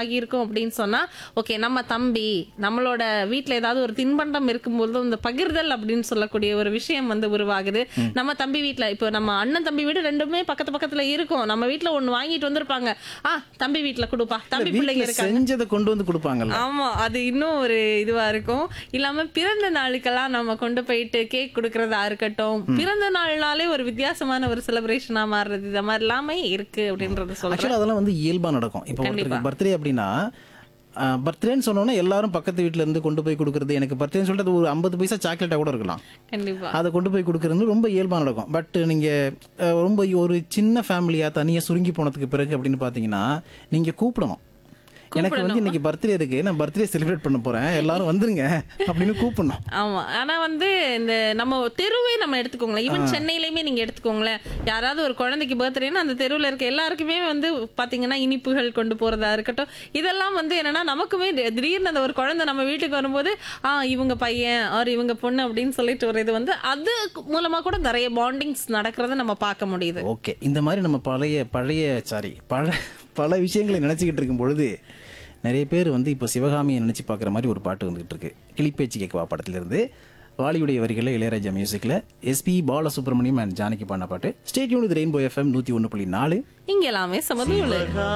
ஆகியிருக்கும் அப்படின்னு சொன்னா ஓகே நம்ம தம்பி நம்மளோட வீட்ல ஏதாவது ஒரு தின்பண்டம் இருக்கும்போது இந்த பகிர்தல் அப்படின்னு சொல்லக்கூடிய ஒரு விஷயம் வந்து உருவாகுது நம்ம தம்பி வீட்ல இப்போ நம்ம அண்ணன் தம்பி வீடு ரெண்டுமே பக்கத்து பக்கத்துல இருக்கும் நம்ம வீட்ல ஒண்ணு வாங்கிட்டு வந்திருப்பாங்க ஆ தம்பி வீட்ல கொடுப்பா தம்பி பிள்ளைங்க வீட்டுல இருக்காங்க செஞ்சதை கொண்டு வந்து கொடுப்பாங்கல்ல ஆமா அது இன்னும் ஒரு இதுவா இருக்கும் இல்லாம பிறந்த நாளுக்கெல்லாம் நம்ம கொண்டு போயிட்டு கேக் கொடுக்கறதா இருக்கட்டும் பிறந்த நாள்னாலே ஒரு வித்தியாசமான ஒரு செலிப்ரேஷனா மாறுறது இந்த மாதிரி எல்லாமே இருக்கு அப்படின்றது சொல்றேன் ஆக்சுவலாக அதெல்லாம் வந்து இயல்பா நடக்கும் இப்போ ஒருத்தருக்கு பர்த்டே அப்படின்னா பர்த்டேன்னு சொன்னோன்னா எல்லாரும் பக்கத்து வீட்ல இருந்து கொண்டு போய் கொடுக்குறது எனக்கு பர்த்டேன்னு சொல்லிட்டு அது ஒரு ஐம்பது பைசா சாக்லேட்டாக கூட இருக்கலாம் கண்டிப்பா அதை கொண்டு போய் கொடுக்குறது ரொம்ப இயல்பாக நடக்கும் பட் நீங்கள் ரொம்ப ஒரு சின்ன ஃபேமிலியாக தனியாக சுருங்கி போனதுக்கு பிறகு அப்படின்னு பார்த்தீங்கன்னா நீங்கள் கூப்பிடணும் எனக்கு வந்து இன்னைக்கு பர்த்டே இருக்கு நான் பர்த்டே செலிப்ரேட் பண்ண போறேன் எல்லாரும் வந்துருங்க அப்படின்னு கூப்பிடணும் ஆமா ஆனா வந்து இந்த நம்ம தெருவே நம்ம எடுத்துக்கோங்களேன் ஈவன் சென்னையிலயுமே நீங்க எடுத்துக்கோங்களேன் யாராவது ஒரு குழந்தைக்கு பர்த்டேன்னா அந்த தெருவுல இருக்க எல்லாருக்குமே வந்து பாத்தீங்கன்னா இனிப்புகள் கொண்டு போறதா இருக்கட்டும் இதெல்லாம் வந்து என்னன்னா நமக்குமே தி- திடீர்னு அந்த ஒரு குழந்தை நம்ம வீட்டுக்கு வரும்போது ஆ இவங்க பையன் ஆர் இவங்க பொண்ணு அப்படின்னு சொல்லிட்டு ஒரு இது வந்து அது மூலமா கூட நிறைய பாண்டிங்ஸ் நடக்கிறத நம்ம பார்க்க முடியுது ஓகே இந்த மாதிரி நம்ம பழைய பழைய சாரி பழ பல விஷயங்களை நினச்சிக்கிட்டு இருக்கும் பொழுது நிறைய பேர் வந்து இப்போ சிவகாமியை நினச்சி பார்க்குற மாதிரி ஒரு பாட்டு வந்துகிட்டு இருக்கு கிளிப்பேச்சு கேட்கவா படத்திலிருந்து வாலியுடைய வரிகளில் இளையராஜா மியூசிக்கில் எஸ்பி பாலசுப்ரமணியம் அண்ட் ஜானகி பாடின பாட்டு ஸ்டேட்யூன் ரெயின்போ எஃப்எம் நூற்றி ஒன்று புள்ளி நாலு இங்க எல்லாமே சமதுள்ள